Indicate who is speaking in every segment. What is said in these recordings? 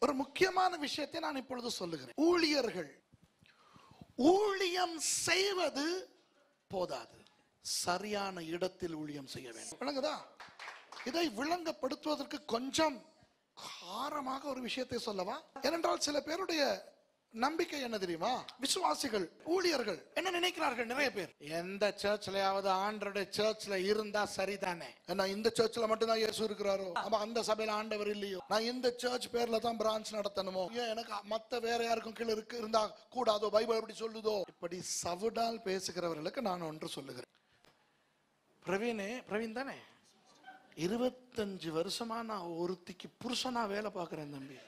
Speaker 1: ஒரு முக்கியமான விஷயத்தை நான் இப்பொழுது சொல்லுகிறேன் ஊழியர்கள் ஊழியம் செய்வது போதாது சரியான இடத்தில் ஊழியம் செய்ய வேண்டும் விளங்குதா இதை விளங்கப்படுத்துவதற்கு கொஞ்சம் காரமாக ஒரு விஷயத்தை சொல்லவா ஏனென்றால் சில பேருடைய நம்பிக்கை என்ன தெரியுமா விசுவாசிகள் ஊழியர்கள் என்ன நினைக்கிறார்கள் நிறைய பேர் எந்த சர்ச்லயாவது ஆண்டருடைய சர்ச்ல இருந்தா சரிதானே நான் இந்த சர்ச்ல மட்டும் தான் இயேசு இருக்கிறாரோ அப்ப அந்த சபையில ஆண்டவர் இல்லையோ நான் இந்த சர்ச் பேர்ல தான் பிரான்ச் நடத்தணுமோ ஏன் எனக்கு மத்த வேற யாருக்கும் கீழே இருக்கு இருந்தா கூடாதோ பைபிள் எப்படி சொல்லுதோ இப்படி சவுடால் பேசுகிறவர்களுக்கு நான் ஒன்று சொல்லுகிறேன் பிரவீனே பிரவீன் தானே இருபத்தஞ்சு வருஷமா நான் ஒருத்திக்கு புருஷனா வேலை பார்க்கிறேன் தம்பி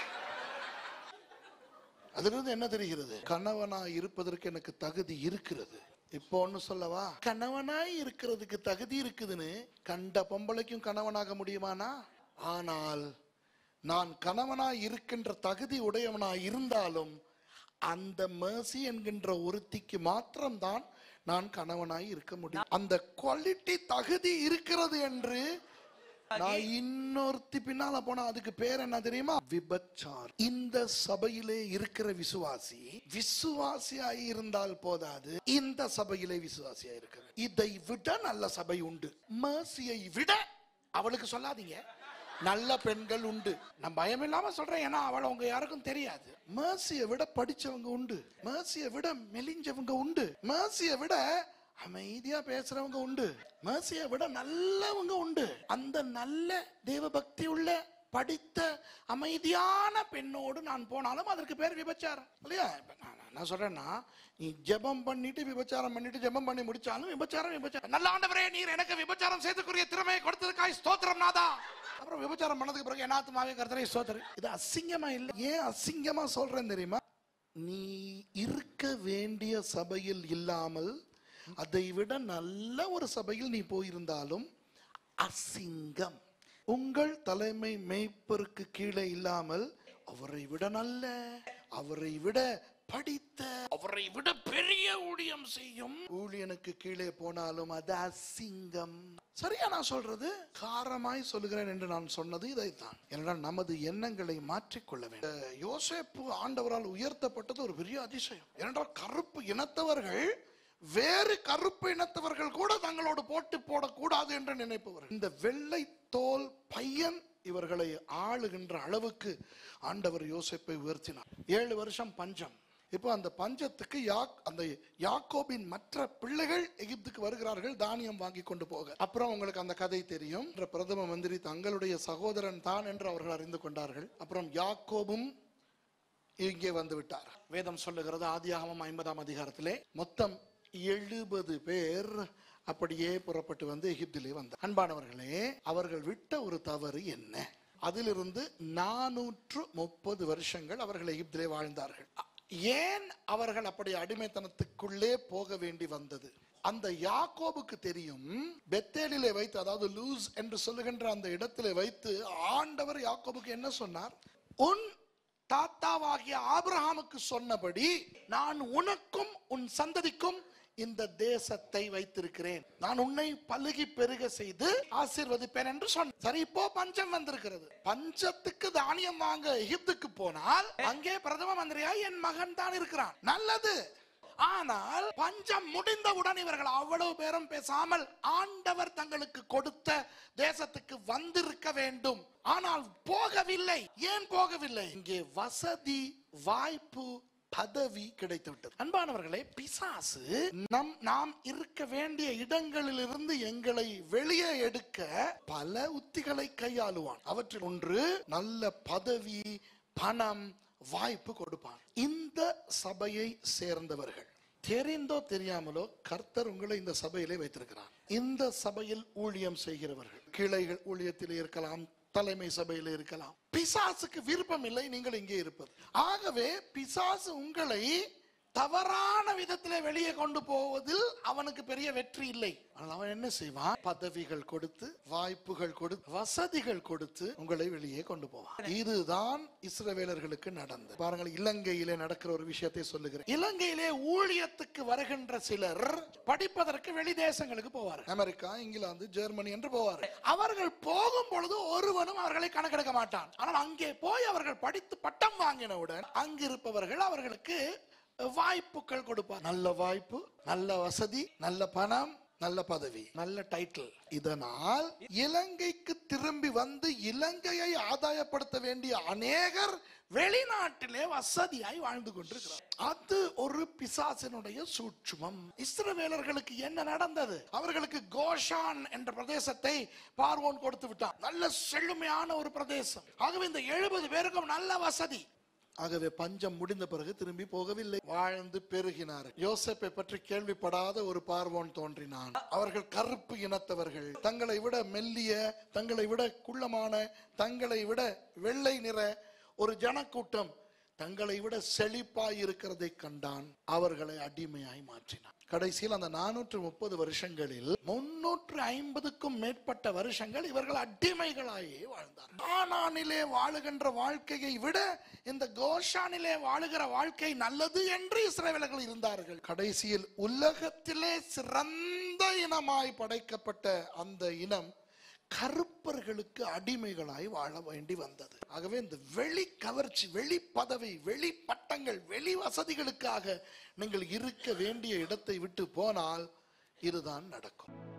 Speaker 1: அதிலிருந்து என்ன தெரிகிறது கணவனா இருப்பதற்கு எனக்கு தகுதி இருக்கிறது இப்போ ஒண்ணு சொல்லவா கணவனாய் இருக்கிறதுக்கு தகுதி இருக்குதுன்னு கண்ட பொம்பளைக்கும் கணவனாக முடியுமானா ஆனால் நான் கணவனாய் இருக்கின்ற தகுதி உடையவனாய் இருந்தாலும் அந்த மேசி என்கின்ற ஒருத்திக்கு மாத்திரம்தான் நான் கணவனாய் இருக்க முடியும் அந்த குவாலிட்டி தகுதி இருக்கிறது என்று நான் இன்னொருத்தி பின்னால போனா அதுக்கு பேர் என்ன தெரியுமா விபச்சார் இந்த சபையிலே இருக்கிற விசுவாசி விசுவாசியாய் இருந்தால் போதாது இந்த சபையிலே விசுவாசியா இருக்கிற இதை விட நல்ல சபை உண்டு மேசியை விட அவளுக்கு சொல்லாதீங்க நல்ல பெண்கள் உண்டு நான் பயம் இல்லாம சொல்றேன் ஏன்னா அவளை உங்க யாருக்கும் தெரியாது மேசியை விட படிச்சவங்க உண்டு மேசியை விட மெலிஞ்சவங்க உண்டு மேசியை விட அமைதியா பேசுறவங்க உண்டு மேசியை விட நல்லவங்க உண்டு அந்த நல்ல தேவ பக்தி உள்ள படித்த அமைதியான பெண்ணோடு நான் போனாலும் அதற்கு பேர் விபச்சாரம் இல்லையா இப்ப நான் என்ன சொல்றேன்னா நீ ஜெபம் பண்ணிட்டு விபச்சாரம் பண்ணிட்டு ஜெபம் பண்ணி முடிச்சாலும் விபச்சாரம் விபச்சாரம் நல்ல ஆண்டவரே நீர் எனக்கு விபச்சாரம் செய்துக்குரிய திறமையை கொடுத்ததுக்காய் ஸ்தோத்திரம் நாதா அப்புறம் விபச்சாரம் பண்ணதுக்கு பிறகு என்னாத்துமாவே கருத்தரை ஸ்தோத்திரம் இது அசிங்கமா இல்லை ஏன் அசிங்கமா சொல்றேன் தெரியுமா நீ இருக்க வேண்டிய சபையில் இல்லாமல் அதை விட நல்ல ஒரு சபையில் நீ போயிருந்தாலும் அசிங்கம் உங்கள் தலைமை மேய்ப்பருக்கு கீழே இல்லாமல் அவரை விட நல்ல அவரை விட படித்த அவரை விட பெரிய ஊழியம் செய்யும் ஊழியனுக்கு கீழே போனாலும் அது அசிங்கம் சரியா நான் சொல்றது காரமாய் சொல்லுகிறேன் என்று நான் சொன்னது இதைத்தான் ஏனென்றால் நமது எண்ணங்களை மாற்றிக்கொள்ள வேண்டும் இந்த யோசேப்பு ஆண்டவரால் உயர்த்தப்பட்டது ஒரு பெரிய அதிசயம் ஏனென்றால் கருப்பு இனத்தவர்கள் வேறு கருப்பு இனத்தவர்கள் கூட தங்களோடு போட்டு போடக்கூடாது என்று நினைப்பவர்கள் இந்த வெள்ளை தோல் பையன் இவர்களை ஆளுகின்ற அளவுக்கு ஆண்டவர் யோசேப்பை உயர்த்தினார் ஏழு வருஷம் பஞ்சம் இப்போ அந்த பஞ்சத்துக்கு யாக் அந்த யாக்கோபின் மற்ற பிள்ளைகள் எகிப்துக்கு வருகிறார்கள் தானியம் வாங்கி கொண்டு போக அப்புறம் உங்களுக்கு அந்த கதை தெரியும் என்ற பிரதம மந்திரி தங்களுடைய சகோதரன் தான் என்று அவர்கள் அறிந்து கொண்டார்கள் அப்புறம் யாக்கோபும் இங்கே வந்து விட்டார் வேதம் சொல்லுகிறது ஆதியாகமம் ஐம்பதாம் அதிகாரத்திலே மொத்தம் எழுபது பேர் அப்படியே புறப்பட்டு வந்து எகிப்திலே வந்தார் அன்பானவர்களே அவர்கள் விட்ட ஒரு தவறு என்ன அதிலிருந்து நானூற்று முப்பது வருஷங்கள் அவர்கள் எகிப்திலே வாழ்ந்தார்கள் ஏன் அவர்கள் அப்படி அடிமைத்தனத்துக்குள்ளே போக வேண்டி வந்தது அந்த யாக்கோபுக்கு தெரியும் பெத்தேலிலே வைத்து அதாவது லூஸ் என்று சொல்லுகின்ற அந்த இடத்திலே வைத்து ஆண்டவர் யாக்கோபுக்கு என்ன சொன்னார் உன் தாத்தாவாகிய ஆபிரகாமுக்கு சொன்னபடி நான் உனக்கும் உன் சந்ததிக்கும் இந்த தேசத்தை வைத்திருக்கிறேன் நான் உன்னை பலுகி பெருக செய்து ஆசீர்வதிப்பேன் என்று சொன்ன சரி இப்போ பஞ்சம் வந்திருக்கிறது பஞ்சத்துக்கு தானியம் வாங்க எகிப்துக்கு போனால் அங்கே பிரதம மந்திரியா என் மகன் தான் இருக்கிறான் நல்லது ஆனால் பஞ்சம் முடிந்தவுடன் இவர்கள் அவ்வளவு பேரும் பேசாமல் ஆண்டவர் தங்களுக்கு கொடுத்த தேசத்துக்கு வந்திருக்க வேண்டும் ஆனால் போகவில்லை ஏன் போகவில்லை இங்கே வசதி வாய்ப்பு பதவி கிடைத்து விட்டது அன்பானவர்களே பிசாசு நம் நாம் இருக்க வேண்டிய இடங்களிலிருந்து எங்களை வெளியே எடுக்க பல உத்திகளை கையாளுவான் அவற்றில் ஒன்று நல்ல பதவி பணம் வாய்ப்பு கொடுப்பான் இந்த சபையை சேர்ந்தவர்கள் தெரிந்தோ தெரியாமலோ கர்த்தர் உங்களை இந்த சபையிலே வைத்திருக்கிறார் இந்த சபையில் ஊழியம் செய்கிறவர்கள் கிளைகள் ஊழியத்தில் இருக்கலாம் தலைமை சபையில் இருக்கலாம் பிசாசுக்கு விருப்பம் இல்லை நீங்கள் இங்கே இருப்பது ஆகவே பிசாசு உங்களை தவறான விதத்திலே வெளியே கொண்டு போவதில் அவனுக்கு பெரிய வெற்றி இல்லை ஆனால் அவன் என்ன செய்வான் பதவிகள் கொடுத்து வாய்ப்புகள் கொடுத்து வசதிகள் கொடுத்து உங்களை வெளியே கொண்டு போவான் இதுதான் இஸ்ரவேலர்களுக்கு நடந்தது பாருங்கள் இலங்கையிலே நடக்கிற ஒரு விஷயத்தை சொல்லுகிறேன் இலங்கையிலே ஊழியத்துக்கு வருகின்ற சிலர் படிப்பதற்கு வெளி தேசங்களுக்கு போவார் அமெரிக்கா இங்கிலாந்து ஜெர்மனி என்று போவார் அவர்கள் போகும் பொழுது ஒருவனும் அவர்களை கணக்கெடுக்க மாட்டான் ஆனால் அங்கே போய் அவர்கள் படித்து பட்டம் வாங்கினவுடன் அங்கிருப்பவர்கள் அவர்களுக்கு வாய்ப்புகள் கொடுப்பார் நல்ல வாய்ப்பு நல்ல வசதி நல்ல பணம் நல்ல பதவி நல்ல டைட்டில் இதனால் இலங்கைக்கு திரும்பி வந்து இலங்கையை ஆதாயப்படுத்த வேண்டிய அநேகர் வெளிநாட்டிலே வசதியாய் வாழ்ந்து கொண்டிருக்கிறார் அது ஒரு பிசாசினுடைய சூட்சுமம் இஸ்ரவேலர்களுக்கு என்ன நடந்தது அவர்களுக்கு கோஷான் என்ற பிரதேசத்தை பார்வோன் கொடுத்து விட்டான் நல்ல செழுமையான ஒரு பிரதேசம் ஆகவே இந்த எழுபது பேருக்கும் நல்ல வசதி ஆகவே பஞ்சம் முடிந்த பிறகு திரும்பி போகவில்லை வாழ்ந்து பெருகினார் யோசேப்பை பற்றி கேள்விப்படாத ஒரு பார்வோன் தோன்றினான் அவர்கள் கருப்பு இனத்தவர்கள் தங்களை விட மெல்லிய தங்களை விட குள்ளமான தங்களை விட வெள்ளை நிற ஒரு ஜனக்கூட்டம் தங்களை விட செழிப்பாய் இருக்கிறதை கண்டான் அவர்களை அடிமையாய் மாற்றினான் கடைசியில் அந்த நானூற்று முப்பது வருஷங்களில் முன்னூற்று ஐம்பதுக்கும் மேற்பட்ட வருஷங்கள் இவர்கள் அடிமைகளாயே வாழ்ந்தார் ஆனானிலே வாழுகின்ற வாழ்க்கையை விட இந்த கோஷானிலே வாழுகிற வாழ்க்கை நல்லது என்று இஸ்ரவேலர்கள் இருந்தார்கள் கடைசியில் உலகத்திலே சிறந்த இனமாய் படைக்கப்பட்ட அந்த இனம் கருப்பர்களுக்கு அடிமைகளாய் வாழ வேண்டி வந்தது ஆகவே இந்த வெளி கவர்ச்சி வெளி பதவி வெளி பட்டங்கள் வெளி வசதிகளுக்காக நீங்கள் இருக்க வேண்டிய இடத்தை விட்டு போனால் இதுதான் நடக்கும்